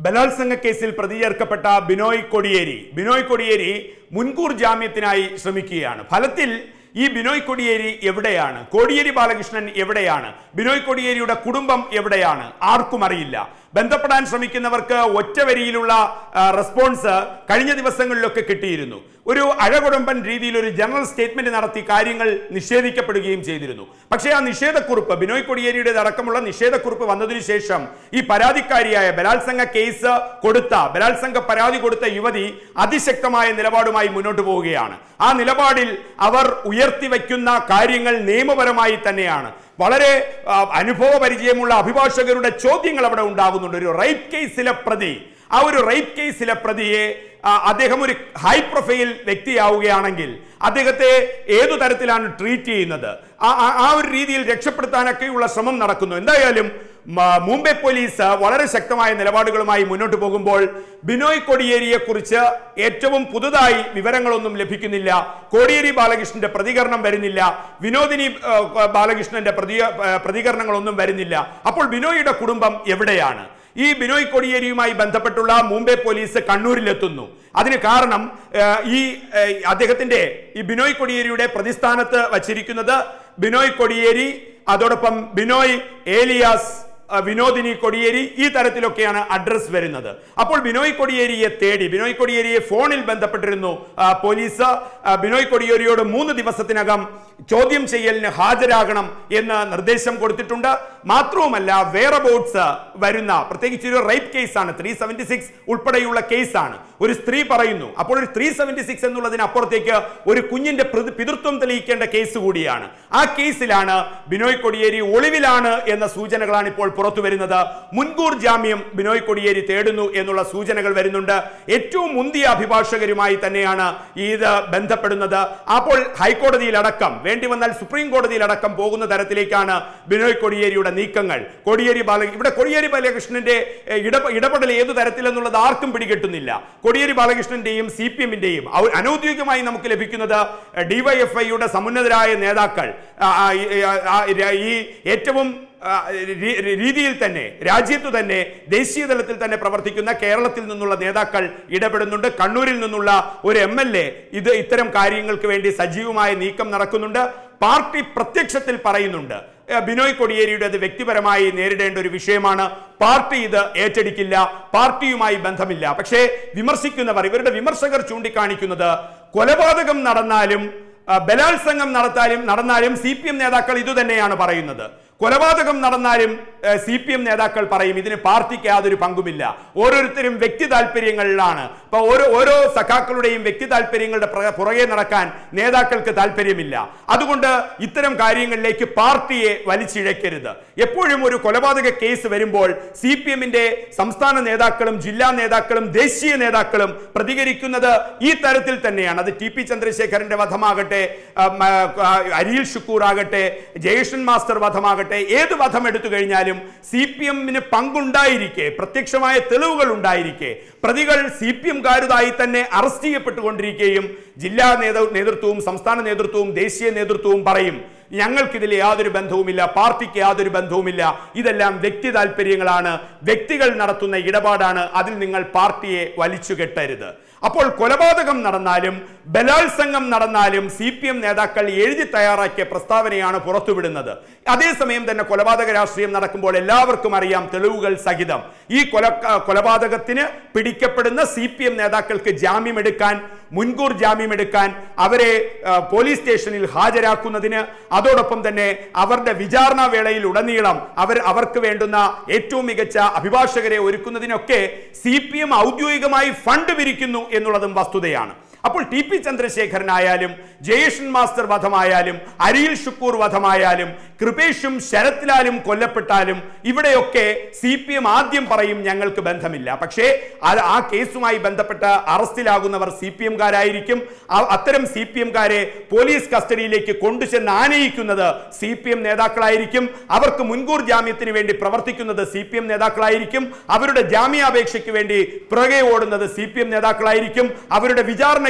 ബലാത്സംഗ കേസിൽ പ്രതി ചേർക്കപ്പെട്ട ബിനോയ് കൊടിയേരി ബിനോയ് കൊടിയേരി മുൻകൂർ ജാമ്യത്തിനായി ശ്രമിക്കുകയാണ് ഫലത്തിൽ ഈ ബിനോയ് കൊടിയേരി എവിടെയാണ് കോടിയേരി ബാലകൃഷ്ണൻ എവിടെയാണ് ബിനോയ് കൊടിയേരിയുടെ കുടുംബം എവിടെയാണ് ആർക്കും അറിയില്ല ബന്ധപ്പെടാൻ ശ്രമിക്കുന്നവർക്ക് ഒറ്റ വരിയിലുള്ള ആ, റെസ്പോൺസ് കഴിഞ്ഞ ദിവസങ്ങളിലൊക്കെ കിട്ടിയിരുന്നു ഒരു അഴകുടമ്പൻ രീതിയിൽ ഒരു ജനറൽ സ്റ്റേറ്റ്മെന്റ് നടത്തി കാര്യങ്ങൾ നിഷേധിക്കപ്പെടുകയും ചെയ്തിരുന്നു പക്ഷേ ആ നിഷേധക്കുറിപ്പ് ബിനോയ് കൊടിയേരിയുടെ അടക്കമുള്ള നിഷേധക്കുറിപ്പ് വന്നതിനു ശേഷം ഈ പരാതിക്കാരിയായ ബലാത്സംഗ കേസ് കൊടുത്ത ബലാത്സംഗ പരാതി കൊടുത്ത യുവതി അതിശക്തമായ നിലപാടുമായി മുന്നോട്ട് പോവുകയാണ് ആ നിലപാടിൽ അവർ ഉയർത്തി വയ്ക്കുന്ന കാര്യങ്ങൾ നിയമപരമായി തന്നെയാണ് വളരെ ആ, അനുഭവ പരിചയമുള്ള അഭിഭാഷകരുടെ ചോദ്യങ്ങൾ അവിടെ ഉണ്ടാകുന്നുണ്ട് ഒരു റേപ്പ് കേസിലെ പ്രതി ആ ഒരു റേപ്പ് കേസിലെ പ്രതിയെ ആ, അദ്ദേഹം ഒരു ഹൈ പ്രൊഫൈൽ വ്യക്തിയാവുകയാണെങ്കിൽ അദ്ദേഹത്തെ ഏതു തരത്തിലാണ് ട്രീറ്റ് ചെയ്യുന്നത് ആ- ആ- ആ ഒരു രീതിയിൽ രക്ഷപ്പെടുത്താനൊക്കെയുള്ള ശ്രമം നടക്കുന്നു എന്തായാലും മ- മുംബൈ പോലീസ് വളരെ ശക്തമായ നിലപാടുകളുമായി മുന്നോട്ട് പോകുമ്പോൾ ബിനോയ് കൊടിയേരിയെ കുറിച്ച് ഏറ്റവും പുതുതായി വിവരങ്ങളൊന്നും ലഭിക്കുന്നില്ല കോടിയേരി ബാലകൃഷ്ണന്റെ പ്രതികരണം വരുന്നില്ല വിനോദിനി ആ, ബാലകൃഷ്ണന്റെ പ്രതി ആ, പ്രതികരണങ്ങളൊന്നും വരുന്നില്ല അപ്പോൾ ബിനോയിയുടെ കുടുംബം എവിടെയാണ് ഈ ബിനോയ് കൊടിയേരിയുമായി ബന്ധപ്പെട്ടുള്ള മുംബൈ പോലീസ് കണ്ണൂരിലെത്തുന്നു അതിന് കാരണം ആ, ഈ ആ, അദ്ദേഹത്തിന്റെ ഈ ബിനോയ് കൊടിയേരിയുടെ പ്രതിസ്ഥാനത്ത് വച്ചിരിക്കുന്നത് ബിനോയ് കൊടിയേരി അതോടൊപ്പം ബിനോയ് ഏലിയാസ് ആ, വിനോദിനി കൊടിയേരി ഈ തരത്തിലൊക്കെയാണ് അഡ്രസ് വരുന്നത് അപ്പോൾ ബിനോയ് കൊടിയേരിയെ തേടി ബിനോയ് കൊടിയേരിയെ ഫോണിൽ ബന്ധപ്പെട്ടിരുന്നു ആ, പോലീസ് ആ, ബിനോയ് കൊടിയേരിയോട് മൂന്ന് ദിവസത്തിനകം ചോദ്യം ചെയ്യലിന് ഹാജരാകണം എന്ന് നിർദ്ദേശം കൊടുത്തിട്ടുണ്ട് മാത്രവുമല്ല വേറെ ബോട്ട്സ് വരുന്ന പ്രത്യേകിച്ച് ഒരു റേപ്പ് കേസാണ് ത്രീ സെവന്റി സിക്സ് ഉൾപ്പെടെയുള്ള കേസാണ് ഒരു സ്ത്രീ പറയുന്നു അപ്പോൾ ഒരു ത്രീ സെവന്റി സിക്സ് എന്നുള്ളതിനപ്പുറത്തേക്ക് ഒരു കുഞ്ഞിന്റെ പ്രതി- പിതൃത്വം തെളിയിക്കേണ്ട കേസ് കൂടിയാണ് ആ കേസിലാണ് ബിനോയ് കൊടിയേരി ഒളിവിലാണ് എന്ന സൂചനകളാണ് ഇപ്പോൾ പുറത്തു വരുന്നത് മുൻകൂർ ജാമ്യം ബിനോയ് കൊടിയേരി തേടുന്നു എന്നുള്ള സൂചനകൾ വരുന്നുണ്ട് ഏറ്റവും മുന്തിയ അഭിഭാഷകരുമായി തന്നെയാണ് ഇത് ബന്ധപ്പെടുന്നത് അപ്പോൾ ഹൈക്കോടതിയിലടക്കം വേണ്ടി വന്നാൽ സുപ്രീം കോടതിയിലടക്കം പോകുന്ന തരത്തിലേക്കാണ് ബിനോയ് കൊടിയേരിയുടെ നീക്കങ്ങൾ കോടിയേരി ബാല ഇവിടെ കോടിയേരി ബാലകൃഷ്ണന്റെ ഏഹ്, ഇടപ ഇടപെടൽ ഏതു തരത്തിലെന്നുള്ളത് ആർക്കും പിടികിട്ടുന്നില്ല കോടിയേരി ബാലകൃഷ്ണന്റെയും സി പി എമ്മിന്റെയും അനൗദ്യോഗികമായി നമുക്ക് ലഭിക്കുന്നത് ഡിവൈഎഫ്ഐയുടെ സമുന്നതരായ നേതാക്കൾ ആ, ആ, ഈ, ആ, ആ, ഈ ഏറ്റവും ആ, രീ- രീതിയിൽ തന്നെ രാജ്യത്തു തന്നെ ദേശീയ തലത്തിൽ തന്നെ പ്രവർത്തിക്കുന്ന കേരളത്തിൽ നിന്നുള്ള നേതാക്കൾ ഇടപെടുന്നുണ്ട് കണ്ണൂരിൽ നിന്നുള്ള ഒരു എം എൽ എ ഇത് ഇത്തരം കാര്യങ്ങൾക്ക് വേണ്ടി സജീവമായ നീക്കം നടക്കുന്നുണ്ട് പാർട്ടി പ്രത്യക്ഷത്തിൽ പറയുന്നുണ്ട് ഏ, ബിനോയ് കൊടിയേരിയുടെ അത് വ്യക്തിപരമായി നേരിടേണ്ട ഒരു വിഷയമാണ് പാർട്ടി ഇത് ഏറ്റെടുക്കില്ല പാർട്ടിയുമായി ബന്ധമില്ല പക്ഷേ വിമർശിക്കുന്നവർ ഇവരുടെ വിമർശകർ ചൂണ്ടിക്കാണിക്കുന്നത് കൊലപാതകം നടന്നാലും ആ, ബലാത്സംഗം നടത്താലും നടന്നാലും സി പി എം നേതാക്കൾ ഇതുതന്നെയാണ് പറയുന്നത് കൊലപാതകം നടന്നാലും സി പി എം നേതാക്കൾ പറയും ഇതിന് പാർട്ടിക്ക് യാതൊരു പങ്കുമില്ല ഓരോരുത്തരും വ്യക്തി താല്പര്യങ്ങളിലാണ് ഇപ്പൊ ഓരോ ഓരോ സഖാക്കളുടെയും വ്യക്തി താല്പര്യങ്ങളുടെ പ്ര- പുറകെ നടക്കാൻ നേതാക്കൾക്ക് താല്പര്യമില്ല അതുകൊണ്ട് ഇത്തരം കാര്യങ്ങളിലേക്ക് പാർട്ടിയെ വലിച്ചിഴക്കരുത് എപ്പോഴും ഒരു കൊലപാതക കേസ് വരുമ്പോൾ സി പി എമ്മിന്റെ സംസ്ഥാന നേതാക്കളും ജില്ലാ നേതാക്കളും ദേശീയ നേതാക്കളും പ്രതികരിക്കുന്നത് ഈ തരത്തിൽ തന്നെയാണ് അത് ടി പി ചന്ദ്രശേഖരന്റെ വധമാകട്ടെ ഉം, ആ, അരിയിൽ ഷുക്കൂർ ആകട്ടെ ജയേഷൻ മാസ്റ്റർ വധമാകട്ടെ ഏത് വധം എടുത്തു കഴിഞ്ഞാലും സി പി എമ്മിന് പങ്കുണ്ടായിരിക്കെ പ്രത്യക്ഷമായ തെളിവുകൾ ഉണ്ടായിരിക്കെ പ്രതികൾ സി പി എംകാരുതായി തന്നെ അറസ്റ്റ് ചെയ്യപ്പെട്ടുകൊണ്ടിരിക്കുകയും ജില്ലാ നേതൃ നേതൃത്വവും സംസ്ഥാന നേതൃത്വവും ദേശീയ നേതൃത്വവും പറയും ഞങ്ങൾക്കിതിൽ യാതൊരു ബന്ധവുമില്ല പാർട്ടിക്ക് യാതൊരു ബന്ധവുമില്ല ഇതെല്ലാം വ്യക്തി താല്പര്യങ്ങളാണ് വ്യക്തികൾ നടത്തുന്ന ഇടപാടാണ് അതിൽ നിങ്ങൾ പാർട്ടിയെ വലിച്ചു കെട്ടരുത് അപ്പോൾ കൊലപാതകം നടന്നാലും ബലാത്സംഗം നടന്നാലും സി പി എം നേതാക്കൾ എഴുതി തയ്യാറാക്കിയ പ്രസ്താവനയാണ് പുറത്തുവിടുന്നത് അതേസമയം തന്നെ കൊലപാതക രാഷ്ട്രീയം നടക്കുമ്പോൾ എല്ലാവർക്കും അറിയാം തെളിവുകൾ സഹിതം ഈ കൊല കൊലപാതകത്തിന് പിടിക്കപ്പെടുന്ന സി പി എം നേതാക്കൾക്ക് ജാമ്യമെടുക്കാൻ മുൻകൂർ ജാമ്യമെടുക്കാൻ അവരെ ആ, പോലീസ് സ്റ്റേഷനിൽ ഹാജരാക്കുന്നതിന് അതോടൊപ്പം തന്നെ അവരുടെ വിചാരണ വേളയിൽ ഉടനീളം അവർ അവർക്ക് വേണ്ടുന്ന ഏറ്റവും മികച്ച അഭിഭാഷകരെ ഒരുക്കുന്നതിനൊക്കെ സി പി എം ഔദ്യോഗികമായി ഫണ്ട് പിരിക്കുന്നു എന്നുള്ളതും വസ്തുതയാണ് അപ്പോൾ ടി പി ചന്ദ്രശേഖരനായാലും ജയേഷൻ മാസ്റ്റർ വധമായാലും അരിയിൽ ഷുക്കൂർ വധമായാലും കൃപേഷും ശരത്ലാലും കൊല്ലപ്പെട്ടാലും ഇവിടെയൊക്കെ സി പി എം ആദ്യം പറയും ഞങ്ങൾക്ക് ബന്ധമില്ല പക്ഷേ അത് ആ കേസുമായി ബന്ധപ്പെട്ട അറസ്റ്റിലാകുന്നവർ സി പി എംകാരായിരിക്കും അത്തരം സി പി എംകാരെ പോലീസ് കസ്റ്റഡിയിലേക്ക് കൊണ്ടുചെന്ന് ആനയിക്കുന്നത് സി പി എം നേതാക്കളായിരിക്കും അവർക്ക് മുൻകൂർ ജാമ്യത്തിന് വേണ്ടി പ്രവർത്തിക്കുന്നത് സി പി എം നേതാക്കളായിരിക്കും അവരുടെ ജാമ്യാപേക്ഷയ്ക്ക് വേണ്ടി പുറകെ ഓടുന്നത് സി പി എം നേതാക്കളായിരിക്കും അവരുടെ വിചാരണയ്ക്ക്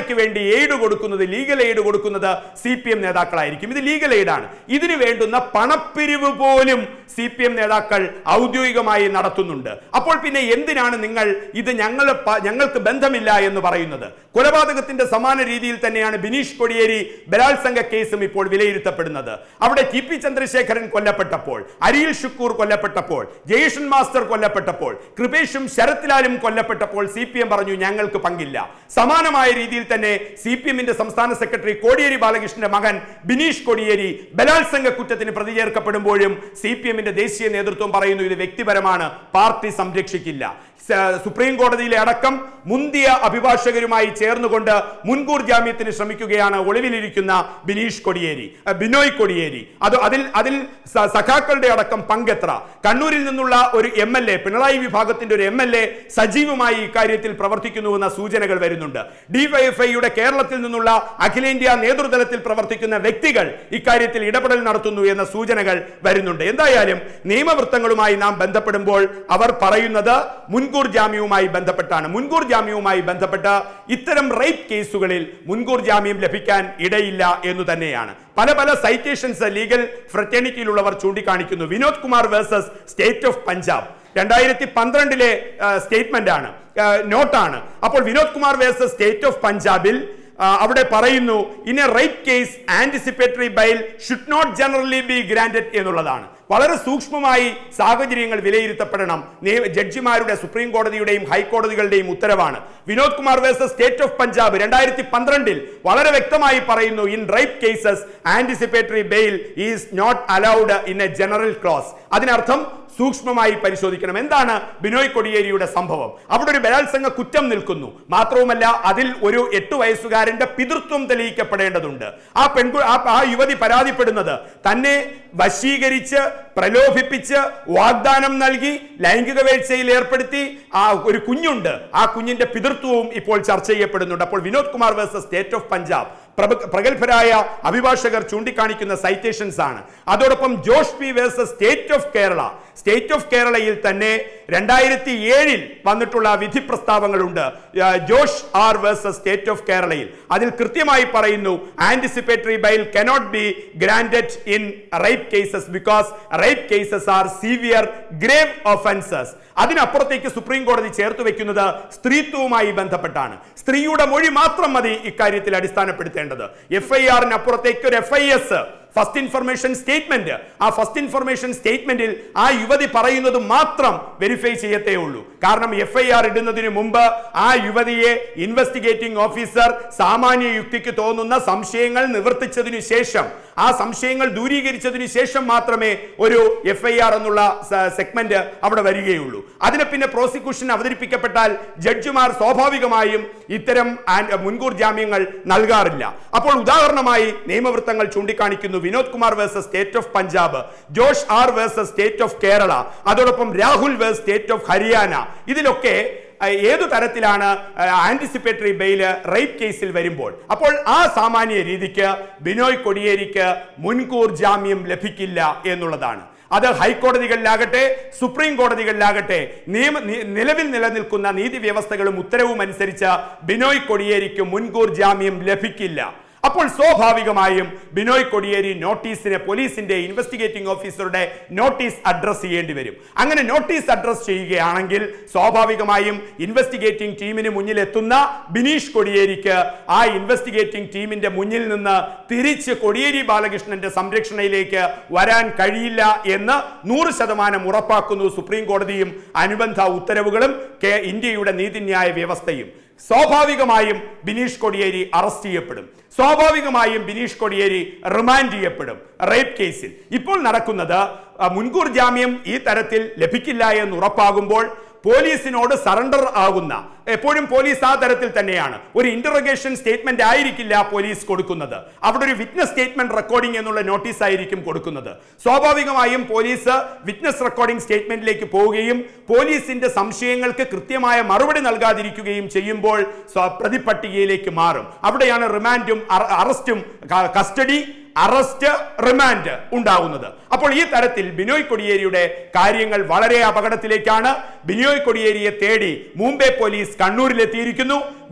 സിനിമയ്ക്ക് വേണ്ടി എയ്ഡ് കൊടുക്കുന്നത് ലീഗൽ എയ്ഡ് കൊടുക്കുന്നത് സി പി എം നേതാക്കളായിരിക്കും ഇത് ലീഗൽ എയ്ഡാണ് ഇതിന് വേണ്ടുന്ന പണപ്പിരിവ് പോലും സി പി എം നേതാക്കൾ ഔദ്യോഗികമായി നടത്തുന്നുണ്ട് അപ്പോൾ പിന്നെ എന്തിനാണ് നിങ്ങൾ ഇത് ഞങ്ങൾ പ- ഞങ്ങൾക്ക് ബന്ധമില്ല എന്ന് പറയുന്നത് കൊലപാതകത്തിന്റെ സമാന രീതിയിൽ തന്നെയാണ് ബിനീഷ് കൊടിയേരി ബലാത്സംഗ കേസും ഇപ്പോൾ വിലയിരുത്തപ്പെടുന്നത് അവിടെ ടി പി ചന്ദ്രശേഖരൻ കൊല്ലപ്പെട്ടപ്പോൾ അരിയിൽ ഷുക്കൂർ കൊല്ലപ്പെട്ടപ്പോൾ ജയേഷൻ മാസ്റ്റർ കൊല്ലപ്പെട്ടപ്പോൾ കൃപേഷും ശരത്ലാലും കൊല്ലപ്പെട്ടപ്പോൾ സി പി എം പറഞ്ഞു ഞങ്ങൾക്ക് പങ്കില്ല സമാനമായ രീതിയിൽ തന്നെ സി പി എമ്മിന്റെ സംസ്ഥാന സെക്രട്ടറി കോടിയേരി ബാലകൃഷ്ണന്റെ മകൻ ബിനീഷ് കൊടിയേരി ബലാത്സംഗ കുറ്റത്തിന് പ്രതി ചേർക്കപ്പെടുമ്പോഴും സി പി എമ്മിന്റെ ദേശീയ നേതൃത്വം പറയുന്നു ഇത് വ്യക്തിപരമാണ് പാർട്ടി സംരക്ഷിക്കില്ല സ- സുപ്രീം കോടതിയിലെ അടക്കം മുന്തിയ അഭിഭാഷകരുമായി ചേർന്നുകൊണ്ട് മുൻകൂർ ജാമ്യത്തിന് ശ്രമിക്കുകയാണ് ഒളിവിലിരിക്കുന്ന ബിനീഷ് കൊടിയേരി അഹ് ബിനോയ് കൊടിയേരി അത് അതിൽ അതിൽ സ- സഖാക്കളുടെ അടക്കം പങ്കെത്ര കണ്ണൂരിൽ നിന്നുള്ള ഒരു എം എൽ എ പിണറായി വിഭാഗത്തിന്റെ ഒരു എം എൽ എ സജീവമായി ഇക്കാര്യത്തിൽ പ്രവർത്തിക്കുന്നുവെന്ന സൂചനകൾ വരുന്നുണ്ട് ഡിവൈഎഫ്ഐയുടെ കേരളത്തിൽ നിന്നുള്ള അഖിലേന്ത്യാ നേതൃതലത്തിൽ പ്രവർത്തിക്കുന്ന വ്യക്തികൾ ഇക്കാര്യത്തിൽ ഇടപെടൽ നടത്തുന്നു എന്ന സൂചനകൾ വരുന്നുണ്ട് എന്തായാലും നിയമവൃത്തങ്ങളുമായി നാം ബന്ധപ്പെടുമ്പോൾ അവർ പറയുന്നത് മുൻകൂർ ജാമ്യവുമായി ബന്ധപ്പെട്ടാണ് മുൻകൂർ ജാമ്യവുമായി ബന്ധപ്പെട്ട് ഇത്തരം റേപ്പ് കേസുകളിൽ മുൻകൂർ ജാമ്യം ലഭിക്കാൻ ഇടയില്ല എന്ന് തന്നെയാണ് പല പല സൈറ്റേഷൻസ് ലീഗൽ ഫ്രറ്റേണിറ്റിയിലുള്ളവർ ചൂണ്ടിക്കാണിക്കുന്നു Vinod Kumar versus state of Punjab രണ്ടായിരത്തി പന്ത്രണ്ടിലെ സ്റ്റേറ്റ്മെന്റ് ആണ് ആ, നോട്ടാണ് അപ്പോൾ Vinod Kumar versus state of പഞ്ചാബിൽ ആ, അവിടെ പറയുന്നു in a right case anticipatory bail should not generally be granted എന്നുള്ളതാണ് വളരെ സൂക്ഷ്മമായി സാഹചര്യങ്ങൾ വിലയിരുത്തപ്പെടണം നിയ- ജഡ്ജിമാരുടെ സുപ്രീം കോടതിയുടെയും ഹൈക്കോടതികളുടെയും ഉത്തരവാണ് Vinod Kumar versus state of Punjab രണ്ടായിരത്തി പന്ത്രണ്ടിൽ വളരെ വ്യക്തമായി പറയുന്നു in right cases anticipatory bail is not allowed in a general clause അതിനർത്ഥം സൂക്ഷ്മമായി പരിശോധിക്കണം എന്താണ് ബിനോയ് കൊടിയേരിയുടെ സംഭവം അവിടെ ഒരു ബലാത്സംഗ കുറ്റം നിൽക്കുന്നു മാത്രവുമല്ല അതിൽ ഒരു എട്ടു വയസ്സുകാരന്റെ പിതൃത്വം തെളിയിക്കപ്പെടേണ്ടതുണ്ട് ആ പെൺകു ആ ആ യുവതി പരാതിപ്പെടുന്നത് തന്നെ വശീകരിച്ച് പ്രലോഭിപ്പിച്ച് വാഗ്ദാനം നൽകി ലൈംഗിക വീഴ്ചയിൽ ഏർപ്പെടുത്തി ആ ഒരു കുഞ്ഞുണ്ട് ആ കുഞ്ഞിന്റെ പിതൃത്വവും ഇപ്പോൾ ചർച്ച ചെയ്യപ്പെടുന്നുണ്ട് അപ്പോൾ Vinod Kumar versus state of Punjab പ്രഭ- പ്രഗത്ഭരായ അഭിഭാഷകർ ചൂണ്ടിക്കാണിക്കുന്ന സൈറ്റേഷൻസ് ആണ് അതോടൊപ്പം Josh P versus state of Kerala state of കേരളയിൽ തന്നെ രണ്ടായിരത്തി ഏഴിൽ വന്നിട്ടുള്ള വിധി പ്രസ്താവങ്ങളുണ്ട് ആ, Josh R versus state of കേരളയിൽ അതിൽ കൃത്യമായി പറയുന്നു anticipatory bail cannot be granted in rape cases because rape cases are severe grave offences അതിനപ്പുറത്തേക്ക് സുപ്രീം കോടതി ചേർത്ത് വെക്കുന്നത് സ്ത്രീത്വവുമായി ബന്ധപ്പെട്ടാണ് സ്ത്രീയുടെ മൊഴി മാത്രം മതി ഇക്കാര്യത്തിൽ അടിസ്ഥാനപ്പെടുത്തേണ്ടത് എഫ് ഐ ആറിനപ്പുറത്തേക്ക് ഒരു F I S first information statement ആ ഫസ്റ്റ് ഇൻഫർമേഷൻ സ്റ്റേറ്റ്മെന്റിൽ ആ യുവതി പറയുന്നത് മാത്രം വെരിഫൈ ചെയ്യത്തേ ഉള്ളൂ കാരണം എഫ് ഐ ആർ ഇടുന്നതിന് മുമ്പ് ആ യുവതിയെ ഇൻവെസ്റ്റിഗേറ്റിംഗ് ഓഫീസർ സാമാന്യ യുക്തിക്ക് തോന്നുന്ന സംശയങ്ങൾ നിവർത്തിച്ചതിനു ശേഷം ആ സംശയങ്ങൾ ദൂരീകരിച്ചതിനു ശേഷം മാത്രമേ ഒരു എഫ് ഐ ആർ എന്നുള്ള സെഗ്മെന്റ് അവിടെ വരികയുള്ളൂ അതിനെ പിന്നെ പ്രോസിക്യൂഷൻ അവതരിപ്പിക്കപ്പെട്ടാൽ ജഡ്ജിമാർ സ്വാഭാവികമായും ഇത്തരം ആൻ- മുൻകൂർ ജാമ്യങ്ങൾ നൽകാറില്ല അപ്പോൾ ഉദാഹരണമായി നിയമവൃത്തങ്ങൾ ചൂണ്ടിക്കാണിക്കുന്നു Vinod Kumar versus state of Punjab Josh R versus state of Kerala അതോടൊപ്പം Rahul versus state of Haryana ഇതിലൊക്കെ അഹ് ഏതു തരത്തിലാണ് ആന്റിസിപ്പേറ്ററി ബെയില് റേപ്പ് കേസിൽ വരുമ്പോൾ അപ്പോൾ ആ സാമാന്യ രീതിക്ക് ബിനോയ് കൊടിയേരിക്ക് മുൻകൂർ ജാമ്യം ലഭിക്കില്ല എന്നുള്ളതാണ് അത് ഹൈക്കോടതികളിലാകട്ടെ സുപ്രീം കോടതികളിലാകട്ടെ നിയമ നി- നിലവിൽ നിലനിൽക്കുന്ന നീതി വ്യവസ്ഥകളും ഉത്തരവും അനുസരിച്ച് ബിനോയ് കൊടിയേരിക്ക് മുൻകൂർ ജാമ്യം ലഭിക്കില്ല അപ്പോൾ സ്വാഭാവികമായും ബിനോയ് കൊടിയേരി നോട്ടീസിനെ പോലീസിന്റെ ഇൻവെസ്റ്റിഗേറ്റിംഗ് ഓഫീസറുടെ നോട്ടീസ് അഡ്രസ് ചെയ്യേണ്ടി വരും അങ്ങനെ നോട്ടീസ് അഡ്രസ് ചെയ്യുകയാണെങ്കിൽ സ്വാഭാവികമായും ഇൻവെസ്റ്റിഗേറ്റിംഗ് ടീമിന് മുന്നിൽ എത്തുന്ന ബിനീഷ് കൊടിയേരിക്ക് ആ ഇൻവെസ്റ്റിഗേറ്റിംഗ് ടീമിന്റെ മുന്നിൽ നിന്ന് തിരിച്ച് കൊടിയേരി ബാലകൃഷ്ണന്റെ സംരക്ഷണയിലേക്ക് വരാൻ കഴിയില്ല എന്ന് നൂറ് ശതമാനം ഉറപ്പാക്കുന്നു സുപ്രീം കോടതിയും അനുബന്ധ ഉത്തരവുകളും കേ- ഇന്ത്യയുടെ നീതിന്യായ വ്യവസ്ഥയും സ്വാഭാവികമായും ബിനീഷ് കൊടിയേരി അറസ്റ്റ് ചെയ്യപ്പെടും സ്വാഭാവികമായും ബിനീഷ് കൊടിയേരി റിമാൻഡ് ചെയ്യപ്പെടും റേപ്പ് കേസിൽ ഇപ്പോൾ നടക്കുന്നത് ആ, മുൻകൂർ ജാമ്യം ഈ തരത്തിൽ ലഭിക്കില്ല എന്ന് ഉറപ്പാകുമ്പോൾ പോലീസിനോട് സറണ്ടർ ആകുന്ന എപ്പോഴും പോലീസ് ആ തരത്തിൽ തന്നെയാണ് ഒരു ഇന്ററോഗേഷൻ സ്റ്റേറ്റ്മെന്റ് ആയിരിക്കില്ല പോലീസ് കൊടുക്കുന്നത് അവിടെ ഒരു വിറ്റ്നസ് സ്റ്റേറ്റ്മെന്റ് റെക്കോർഡിംഗ് എന്നുള്ള നോട്ടീസ് ആയിരിക്കും കൊടുക്കുന്നത് സ്വാഭാവികമായും പോലീസ് വിറ്റ്നസ് റെക്കോർഡിംഗ് സ്റ്റേറ്റ്മെന്റിലേക്ക് പോവുകയും പോലീസിന്റെ സംശയങ്ങൾക്ക് കൃത്യമായ മറുപടി നൽകാതിരിക്കുകയും ചെയ്യുമ്പോൾ സ്വ- പ്രതിപട്ടികയിലേക്ക് മാറും അവിടെയാണ് റിമാൻഡും അറ- അറസ്റ്റും ക- കസ്റ്റഡി അറസ്റ്റ് റിമാൻഡ് ഉണ്ടാവുന്നത് അപ്പോൾ ഈ തരത്തിൽ ബിനോയ് കൊടിയേരിയുടെ കാര്യങ്ങൾ വളരെ അപകടത്തിലേക്കാണ് ബിനോയ് കൊടിയേരിയെ തേടി മുംബൈ പോലീസ് കണ്ണൂരിലെത്തിയിരിക്കുന്നു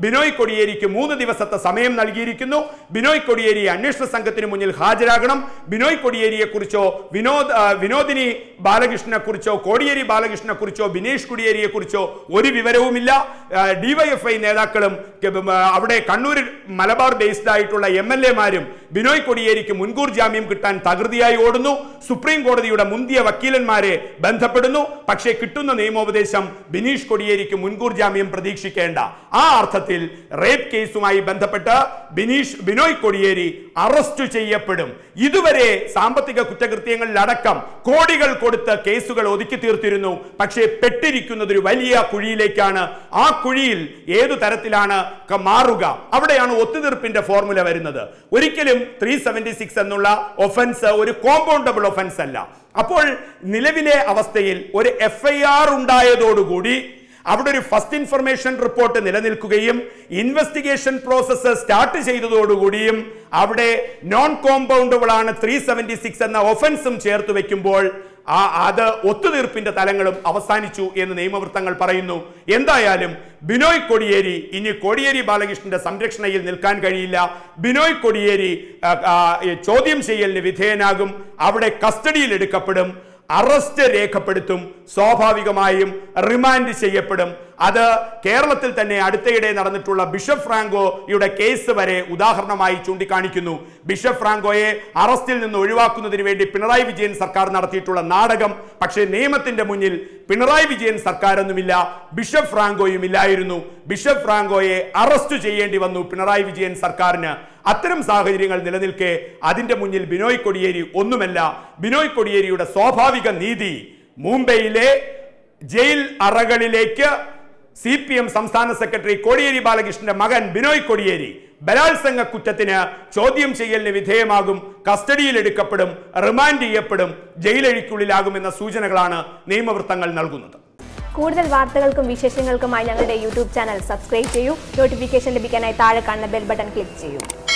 ബിനോയ് കൊടിയേരിക്ക് മൂന്ന് ദിവസത്തെ സമയം നൽകിയിരിക്കുന്നു ബിനോയ് കൊടിയേരി അന്വേഷണ സംഘത്തിന് മുന്നിൽ ഹാജരാകണം ബിനോയ് കൊടിയേരിയെ കുറിച്ചോ വിനോദ് ആ, വിനോദിനി ബാലകൃഷ്ണനെ കുറിച്ചോ കോടിയേരി ബാലകൃഷ്ണനെ കുറിച്ചോ ബിനേഷ് കൊടിയേരിയെ കുറിച്ചോ ഒരു വിവരവുമില്ല ഡിവൈഎഫ്ഐ നേതാക്കളും ക- ബ- അവിടെ കണ്ണൂരിൽ മലബാർ ബേസ്ഡ് ആയിട്ടുള്ള എം എൽ എമാരും ബിനോയ് കൊടിയേരിക്ക് മുൻകൂർ ജാമ്യം കിട്ടാൻ തകൃതിയായി ഓടുന്നു സുപ്രീം കോടതിയുടെ മുന്തിയ വക്കീലന്മാരെ ബന്ധപ്പെടുന്നു പക്ഷേ കിട്ടുന്ന നിയമോപദേശം ബിനീഷ് കൊടിയേരിക്ക് മുൻകൂർ ജാമ്യം പ്രതീക്ഷിക്കേണ്ട ആ അർത്ഥത്തിൽ റേപ്പ് കേസുമായി ബന്ധപ്പെട്ട് ബിനീഷ് ബിനോയ് കൊടിയേരി അറസ്റ്റ് ചെയ്യപ്പെടും ഇതുവരെ സാമ്പത്തിക കുറ്റകൃത്യങ്ങളിലടക്കം കോടികൾ കൊടുത്ത് കേസുകൾ ഒതുക്കി തീർത്തിരുന്നു പക്ഷേ പെട്ടിരിക്കുന്നത് ഒരു വലിയ കുഴിയിലേക്കാണ് ആ കുഴിയിൽ ഏതു തരത്തിലാണ് ക- മാറുക അവിടെയാണ് ഒത്തുതീർപ്പിന്റെ ഫോർമുല വരുന്നത് ഒരിക്കലും ത്രീ സെവന്റി സിക്സ് എന്നുള്ള ഒഫൻസ് ഒരു കോമ്പൗണ്ടബിൾ ഒഫൻസ് അല്ല അപ്പോൾ നിലവിലെ അവസ്ഥയിൽ ഒരു എഫ് ഐ ആർ ഉണ്ടായതോടുകൂടി അവിടെ ഒരു ഫസ്റ്റ് ഇൻഫർമേഷൻ റിപ്പോർട്ട് നിലനിൽക്കുകയും ഇൻവെസ്റ്റിഗേഷൻ പ്രോസസ്സ് സ്റ്റാർട്ട് ചെയ്തതോടുകൂടിയും അവിടെ നോൺ കോമ്പൗണ്ടബിൾ ആണ് ത്രീ സെവന്റി സിക്സ് എന്ന ഒഫൻസും ചേർത്ത് വെക്കുമ്പോൾ ആ അത് ഒത്തുതീർപ്പിന്റെ തലങ്ങളും അവസാനിച്ചു എന്ന് നിയമവൃത്തങ്ങൾ പറയുന്നു എന്തായാലും ബിനോയ് കൊടിയേരി ഇനി കോടിയേരി ബാലകൃഷ്ണന്റെ സംരക്ഷണയിൽ നിൽക്കാൻ കഴിയില്ല ബിനോയ് കൊടിയേരി ആ, ആ, ചോദ്യം ചെയ്യലിന് വിധേയനാകും അവിടെ കസ്റ്റഡിയിൽ എടുക്കപ്പെടും അറസ്റ്റ് രേഖപ്പെടുത്തും സ്വാഭാവികമായും റിമാൻഡ് ചെയ്യപ്പെടും അത് കേരളത്തിൽ തന്നെ അടുത്തയിടെ നടന്നിട്ടുള്ള ബിഷപ്പ് ഫ്രാങ്കോയുടെ കേസ് വരെ ഉദാഹരണമായി ചൂണ്ടിക്കാണിക്കുന്നു ബിഷപ്പ് ഫ്രാങ്കോയെ അറസ്റ്റിൽ നിന്ന് ഒഴിവാക്കുന്നതിന് വേണ്ടി പിണറായി വിജയൻ സർക്കാർ നടത്തിയിട്ടുള്ള നാടകം പക്ഷേ നിയമത്തിന്റെ മുന്നിൽ പിണറായി വിജയൻ സർക്കാരൊന്നുമില്ല ബിഷപ്പ് ഫ്രാങ്കോയും ഇല്ലായിരുന്നു ബിഷപ്പ് ഫ്രാങ്കോയെ അറസ്റ്റ് ചെയ്യേണ്ടി വന്നു പിണറായി വിജയൻ സർക്കാരിന് അത്തരം സാഹചര്യങ്ങൾ നിലനിൽക്കെ അതിന്റെ മുന്നിൽ ബിനോയ് കൊടിയേരി ഒന്നുമല്ല ബിനോയ് കൊടിയേരിയുടെ സ്വാഭാവിക നീതി മുംബൈയിലെ ജയിൽ അറകളിലേക്ക് സി പി എം സംസ്ഥാന സെക്രട്ടറി കോടിയേരി ബാലകൃഷ്ണന്റെ മകൻ ബിനോയ് കൊടിയേരി ബലാത്സംഗ കുറ്റത്തിന് ചോദ്യം ചെയ്യലിന് വിധേയമാകും കസ്റ്റഡിയിൽ എടുക്കപ്പെടും റിമാൻഡ് ചെയ്യപ്പെടും ജയിലഴിക്കുള്ളിലാകുമെന്ന സൂചനകളാണ് നിയമവൃത്തങ്ങൾ നൽകുന്നത് കൂടുതൽ വാർത്തകൾക്കും വിശേഷങ്ങൾക്കുമായി ഞങ്ങളുടെ യൂട്യൂബ് ചാനൽ സബ്സ്ക്രൈബ് ചെയ്യൂ നോട്ടിഫിക്കേഷൻ ലഭിക്കാനായി താഴെ കാണുന്ന ബെൽ ബട്ടൺ ക്ലിക്ക് ചെയ്യൂ